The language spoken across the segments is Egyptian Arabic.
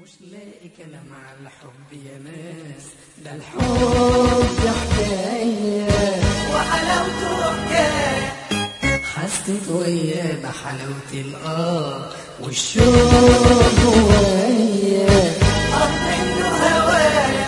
مش لاقي كلام على الحب يا ناس ده الحب حكاية وحلاوته حكاية حسيت وياه بحلاوة الآه والشوق جوايا طب منه هوايا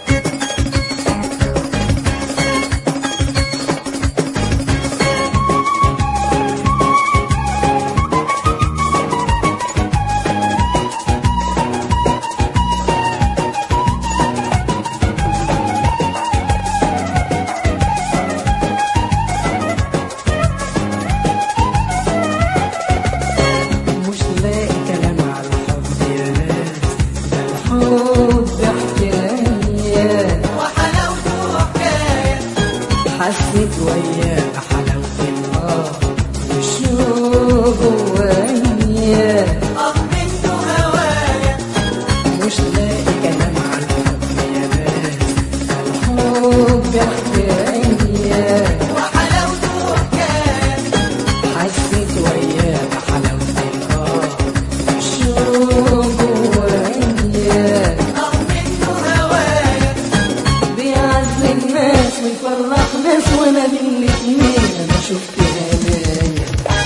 مش لاقي كلام على الحب يا ناس ده الحب حكاية وحلاوته حكاية حسيت وياه بحلاوة الآه والشوق جوايا طب منه هوايا مش لاقي كلام على الحب يا ناس ده الحب حكاية وحلاوته حكاية حسيت وياه بحلاوة الآه والشوق جوايا طب منه هوايا بيعز الناس ويفرح ناس وانا بين الاتنين انا شفت هدايا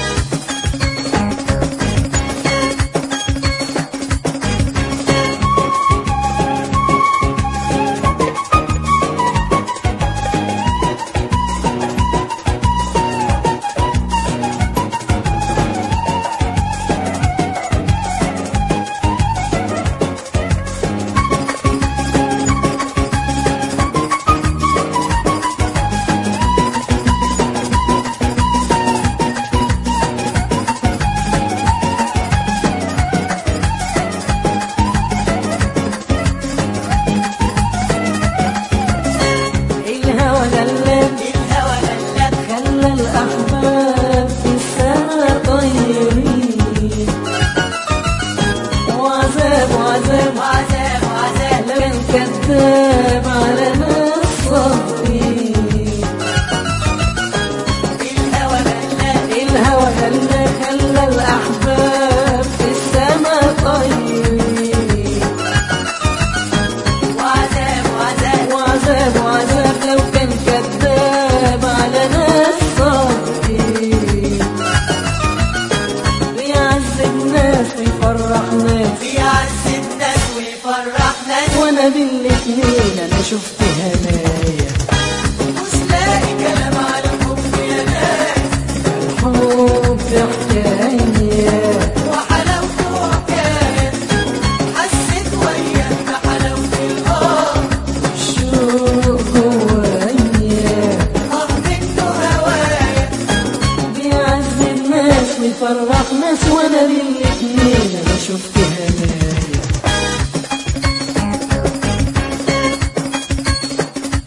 الهوى غلاب الهوى غلب خلى الاحباب في السما طيرين وعذاب وعذاب وعذاب وعذاب لو كان كذاب على ناس صابرين الهوى غلب الهوى خلى خلى الأحباب في السما طيرين وعذاب وعذاب وعذاب وعذاب لو كان كذاب على ناس صابرين بيعذب ناس ويفرح ناس بيعز الناس ويفرح ناس وانا بالاتنين انا شفت هنايا مش لاقي كلام على الحب يا ناس الحب حكايه وحلاوته حكاية حسيت وياك بحلاوة الآه الشوق جوايا طب منه هوايا بيعذب ناس ويفرح ناس وانا بالاتنين انا شفت هنايا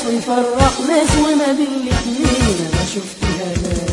ونفرح ناس ونبي الاتنين انا شفتها ناس